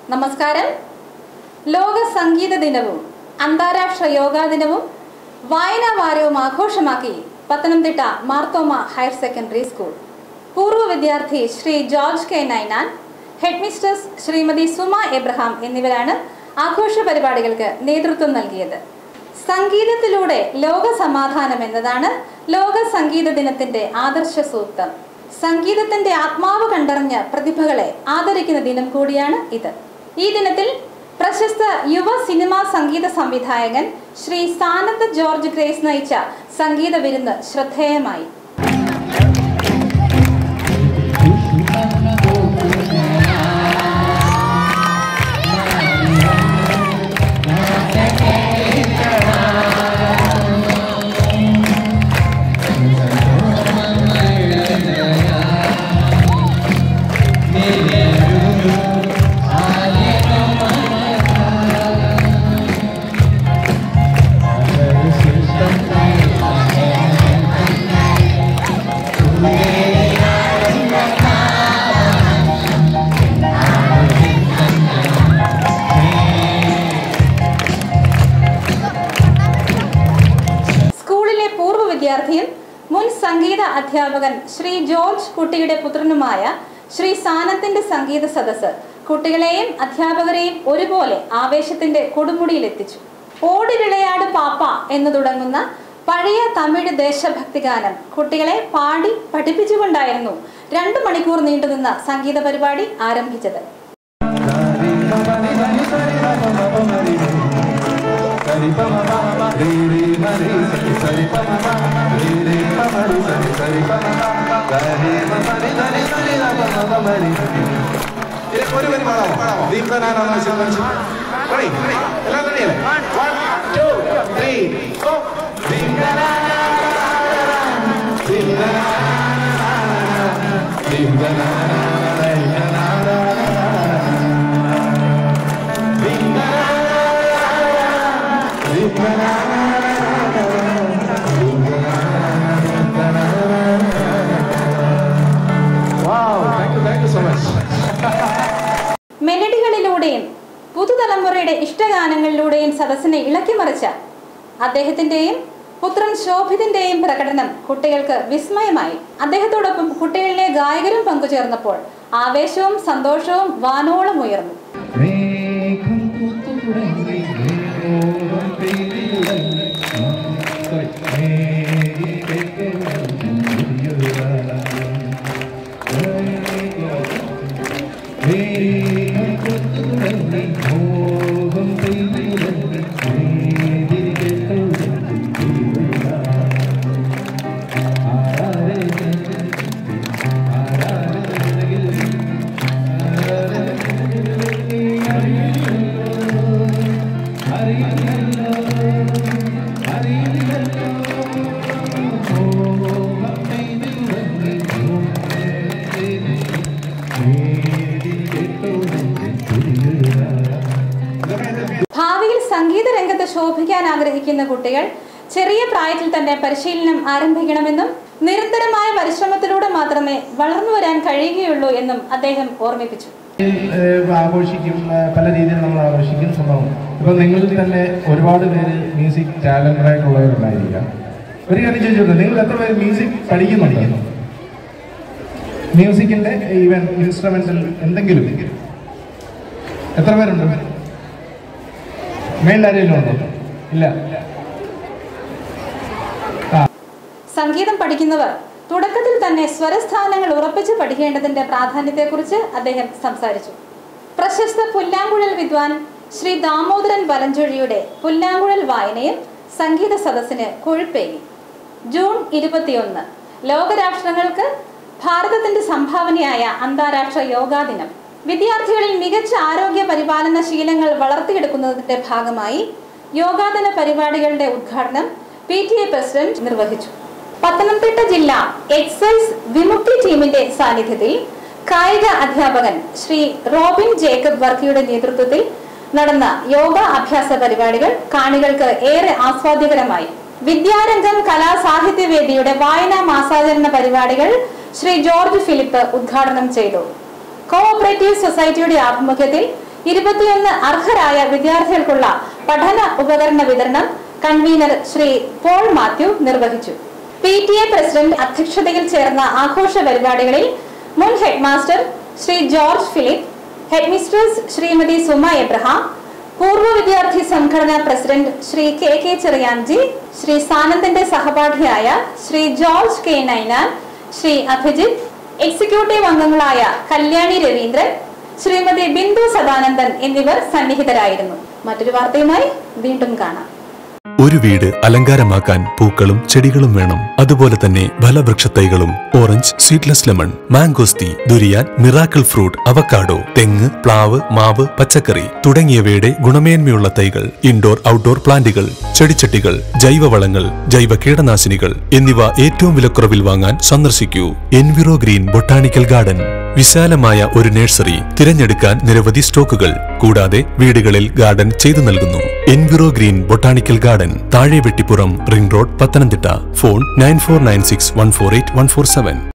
നമസ്കാരം ലോക സംഗീത ദിനവും അന്താരാഷ്ട്ര യോഗാ ദിനവും വായനാ വാരവും ആഘോഷമാക്കി Pathanamthitta Marthoma higher secondary school പൂർവ്വ വിദ്യാർത്ഥി Shri George K Ninan head mistress Shrimati Suma Abraham എന്നിവരാണ് ആഘോഷ പരിപാടികൾക്ക് നേതൃത്വം നൽകിയത് സംഗീതത്തിലൂടെ ലോക സമാധാനം എന്നതാണ് ലോക സംഗീത ദിനത്തിന്റെ ആദർശ സൂക്തം സംഗീതത്തിന്റെ ആത്മാവ് കണ്ടറിഞ്ഞ പ്രതിഭകളെ ആദരിക്കുന്ന ദിനം കൂടിയാണ് ഇത് ഈ ദിനത്തിൽ പ്രശസ്ത യുവ സിനിമാ സംഗീത സംവിധായകൻ ശ്രീ സാനന്ദ് ജോർജ് ഗ്രേസ് നയിച്ച സംഗീത വിരുന്ന് ശ്രദ്ധേയമായി സ്കൂളിലെ പൂർവ്വ വിദ്യാർത്ഥിയും മുൻ സംഗീത അധ്യാപകൻ ശ്രീ ജോർജ് കുട്ടിയുടെ പുത്രനുമായ ശ്രീ സാനത്തിന്റെ സംഗീത സദസ്സ് കുട്ടികളെയും അധ്യാപകരെയും ഒരുപോലെ ആവേശത്തിന്റെ കൊടുമുടിയിലെത്തിച്ചു ഓടി വിളയാട് പാപ്പ എന്ന് തുടങ്ങുന്ന പഴയ തമിഴ് ദേശഭക്തി ഗാനം കുട്ടികളെ പാടി പഠിപ്പിച്ചുകൊണ്ടായിരുന്നു രണ്ടു മണിക്കൂർ നീണ്ടുനിന്ന സംഗീത പരിപാടി ആരംഭിച്ചത് ഒരു വരി പാടാമോ ദീപ്തനാരാണോ ശിവൻ റെഡി എല്ലാം റെഡിയല്ലേ one two three four Wow, thank you, thank you so much. മെലഡികളിലൂടെയും പുതുതലമുറയുടെ ഇഷ്ടഗാനങ്ങളിലൂടെയും സദസ്സിനെ ഇളക്കിമറിച്ച അദ്ദേഹത്തിന്റെയും പുത്രൻ ശോഭിതിന്റെയും പ്രകടനം കുട്ടികൾക്ക് വിസ്മയമായി അദ്ദേഹത്തോടൊപ്പം കുട്ടികളിലെ ഗായകരും പങ്കുചേർന്നപ്പോൾ ആവേശവും സന്തോഷവും വാനോളം ഉയർന്നു മേഘം പൂത്തുതുടങ്ങി മേഘോളം പെയ്തിറങ്ങി sorry, മേഘികേറ്റവും പുതിയൊരു കാലം. മേഘം പൂത്തുതുടങ്ങി മോഹം പെയ്തിറങ്ങി മേഘികേറ്റവും പുതിയൊരു കാലം. ആരാരെ ആരാരെ ഭാവിയിൽ സംഗീത രംഗത്ത് ശോഭിക്കാൻ ആഗ്രഹിക്കുന്ന കുട്ടികൾ ചെറിയ പ്രായത്തിൽ തന്നെ പരിശീലനം ആരംഭിക്കണമെന്നും നിരന്തരമായ പരിശ്രമത്തിലൂടെ മാത്രമേ വളർന്നു വരാൻ കഴിയുകയുള്ളൂ എന്നും അദ്ദേഹം ഓർമ്മിപ്പിച്ചു ഏഹ് ആഘോഷിക്കും ഏഹ് പല രീതിയിൽ നമ്മൾ ആഘോഷിക്കും സംഭവം ഇപ്പം നിങ്ങളിൽ തന്നെ ഒരുപാട് പേര് മ്യൂസിക് ടാലന്റഡ് ആയിട്ടുള്ളവരുണ്ടായിരിക്കാം ഒരു കാര്യം ചോദിച്ചോട്ടെ നിങ്ങൾ എത്ര പേര് മ്യൂസിക് പഠിക്കുന്നുണ്ട് മ്യൂസിക്കിന്റെ ഈവൻ ഇൻസ്ട്രുമെന്റൽ എന്തെങ്കിലും എത്ര പേരുണ്ട് മേളിലാരെങ്കിലും ഉണ്ടോ ഇല്ല ആ സംഗീതം പഠിക്കുന്നവർ തുടക്കത്തിൽ തന്നെ സ്വരസ്ഥാനങ്ങൾ ഉറപ്പിച്ച് പഠിക്കേണ്ടതിന്റെ പ്രാധാന്യത്തെക്കുറിച്ച് അദ്ദേഹം സംസാരിച്ചു പ്രശസ്ത പുല്ലാങ്കുഴൽ വിദ്വാൻ ശ്രീ ദാമോദരൻ വലഞ്ചൊഴിയുടെ പുല്ലാങ്കുഴൽ വായനയും സംഗീത സദസ്സിന് കൊഴുപ്പേകി ജൂൺ ഇരുപത്തിയൊന്ന് ലോകരാഷ്ട്രങ്ങൾക്ക് ഭാരതത്തിന്റെ സംഭാവനയായ അന്താരാഷ്ട്ര യോഗാ ദിനം വിദ്യാർത്ഥികളിൽ മികച്ച ആരോഗ്യ പരിപാലന ശീലങ്ങൾ വളർത്തിയെടുക്കുന്നതിന്റെ ഭാഗമായി യോഗാദിന പരിപാടികളുടെ ഉദ്ഘാടനം പി ടി എ പ്രസിഡന്റ് നിർവഹിച്ചു പത്തനംതിട്ട ജില്ലാ എക്സൈസ് വിമുക്തി ടീമിന്റെ സാന്നിധ്യത്തിൽ കായിക അധ്യാപകൻ ശ്രീ റോബിൻ ജേക്കബ് വർക്കിയുടെ നേതൃത്വത്തിൽ നടന്ന യോഗ അഭ്യാസ പരിപാടികൾ കാണികൾക്ക് ഏറെ ആസ്വാദ്യകരമായി വിദ്യാരംഗം കലാസാഹിത്യവേദിയുടെ വായനാ മാസാചരണ പരിപാടികൾ ശ്രീ ജോർജ് ഫിലിപ്പ് ഉദ്ഘാടനം ചെയ്തു കോഓപ്പറേറ്റീവ് സൊസൈറ്റിയുടെ ആഭിമുഖ്യത്തിൽ ഇരുപത്തിയൊന്ന് അർഹരായ വിദ്യാർത്ഥികൾക്കുള്ള പഠന ഉപകരണ വിതരണം കൺവീനർ ശ്രീ പോൾ മാത്യു നിർവഹിച്ചു പി ടി എ പ്രസിഡന്റ് അധ്യക്ഷതയിൽ ചേർന്ന ആഘോഷ പരിപാടികളിൽ മുൻ headmaster Shri George Philip headmistress Shrimati Suma Abraham പൂർവ്വ വിദ്യാർത്ഥി സംഘടനാ president Shri K K Cheriyanji Shri സാനന്ദന്റെ സഹപാഠിയായ Shri George K Ninan Shri Abhijith executive അംഗങ്ങളായ കല്യാണി രവീന്ദ്രൻ ശ്രീമതി ബിന്ദു സദാനന്ദൻ എന്നിവർ സന്നിഹിതരായിരുന്നു മറ്റൊരു വാർത്തയുമായി വീണ്ടും കാണാം ഒരു വീട് അലങ്കാരമാക്കാൻ പൂക്കളും ചെടികളും വേണം അതുപോലെ തന്നെ ഫലവൃക്ഷത്തൈകളും orange seedless lemon mangosteen durian miracle fruit avocado തെങ്ങ് പ്ലാവ് മാവ് പച്ചക്കറി തുടങ്ങിയവയുടെ ഗുണമേന്മയുള്ള തൈകൾ ഇൻഡോർ ഔട്ട്ഡോർ പ്ലാന്റുകൾ ചെടിച്ചട്ടികൾ ജൈവവളങ്ങൾ ജൈവ കീടനാശിനികൾ എന്നിവ ഏറ്റവും വിലക്കുറവിൽ വാങ്ങാൻ സന്ദർശിക്കൂ എൻവിറോ ഗ്രീൻ ബൊട്ടാണിക്കൽ ഗാർഡൻ വിശാലമായ ഒരു നഴ്സറി തിരഞ്ഞെടുക്കാൻ നിരവധി സ്റ്റോക്കുകൾ കൂടാതെ വീടുകളിൽ ഗാർഡൻ ചെയ്തു നൽകുന്നു എൻവിറോ ഗ്രീൻ ബൊട്ടാണിക്കൽ ഗാർഡൻ താഴെ Vettippuram ring road Pathanamthitta phone nine four nine six one four eight one four seven